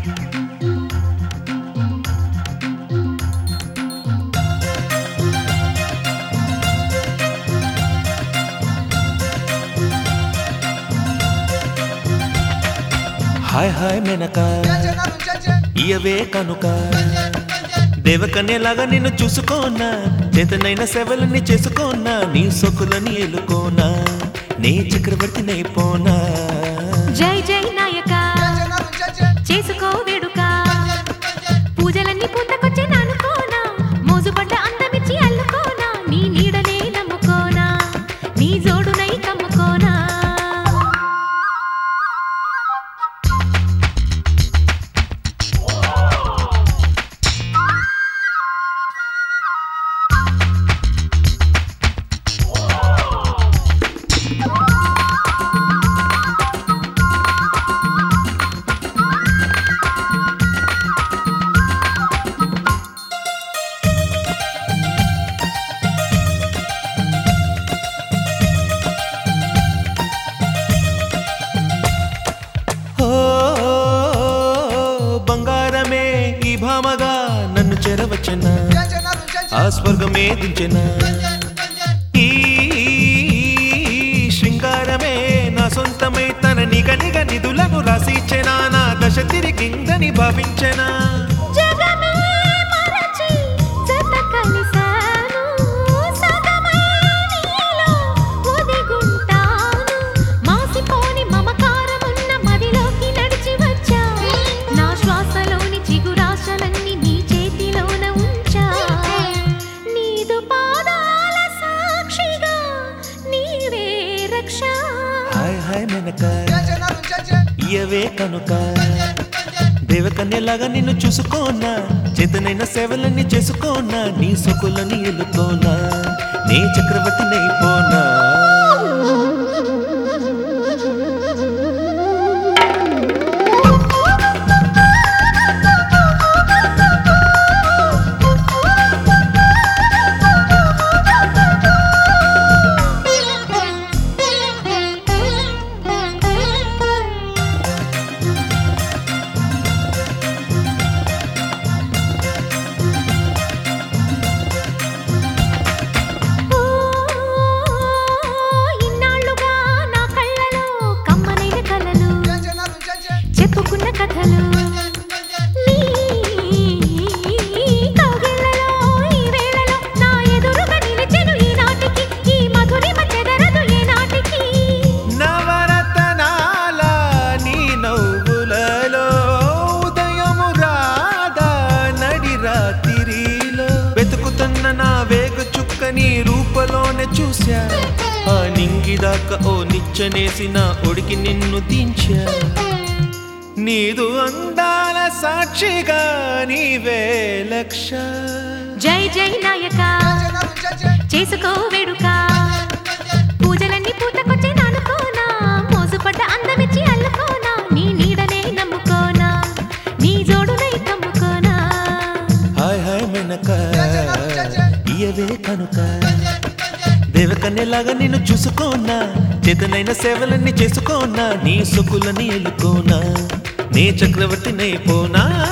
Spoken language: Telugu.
హాయ్ హాయ్ మెనక ఇయవే కనుక దేవకన్యలాగా నిన్ను చూసుకోనా చేతనైన సేవలని చేసుకోనా నీ సొక్కులని ఎలుకోనా నీ చక్రవర్తినై పోనా జై జై నాయక చేసుకో వేడుక పూజలన్నీ పూతకొచ్చే నానుకోనా మోజుపడ్డ అందమిచ్చి అల్లుకోనా నీ నీడనే నమ్ముకోనా నీ జోడునై కమ్ముకోనా ఓ బంగారమే ఈ భామగా నన్ను చేరవచ్చనా ఆ స్వర్గమే దించెనా ఈ శృంగారమే నా సొంతమై తన నిగ నిగ నిధులను రాసిచ్చెనా నా దశ తిరిగిందని భావించెనా జగమే మరచి జత కలిసాను సగమై నీలో ఒదిగుంటాను మాసిపోని మమకారమున్న మదిలోకి నడిచి వచ్చా నా శ్వాసలోని చిగురాశలన్నీ నీ చేతిలోన ఉంచా నీదు పాదాల సాక్షిగా నీవే రక్ష హాయ్ హాయ్ మెనక ఇయవే కనుక దేవకన్యలాగా నిన్ను చూసుకోనా చేతనైన సేవలన్నీ చేసుకోనా నీ సొకులని ఎలుకోనా నీ చక్రవర్తినై పోనా ఓ ఇన్నాళ్ళుగా నా కళ్ళలో కమ్మనైన కలలు చెప్పుకున్న కథలు నీ కౌగిళ్ళలో ఈ వేళలో నా ఎదురుగా నిలిచెను ఈనాటికి ఈ మధురిమ చెదరదు ఏనాటికి నవరతనాల నీ నవ్వులలో ఉదయము రాదా నడి రాత్రిలో వెతుకుతున్న నా వేగ చుక్క నీ రూపలోనే చూశా ఆ నింగిదాకా ఓ నిచ్చనేసిన ఒడికి నిన్ను దించా నీదు అందాల సాక్షిగా నీవే లక్ష జై జై నాయక చేసుకో వేడుక పూజలన్నీ పూతకొచ్చే నానుకోనా మోసుపడ్డ అందమిచ్చి అల్లుకోనా నీ నీడనే నమ్ముకోనా నీ జోడునై కమ్ముకోనా హాయ్ హాయ్ మెనక ఇయవే కనుక దేవకన్యలాగా నిన్ను చూసుకోనా చేతనైన సేవలన్నీ చేసుకోనా నీ సొక్కులని ఎలుకోనా నీ చక్రవర్తినై పోనా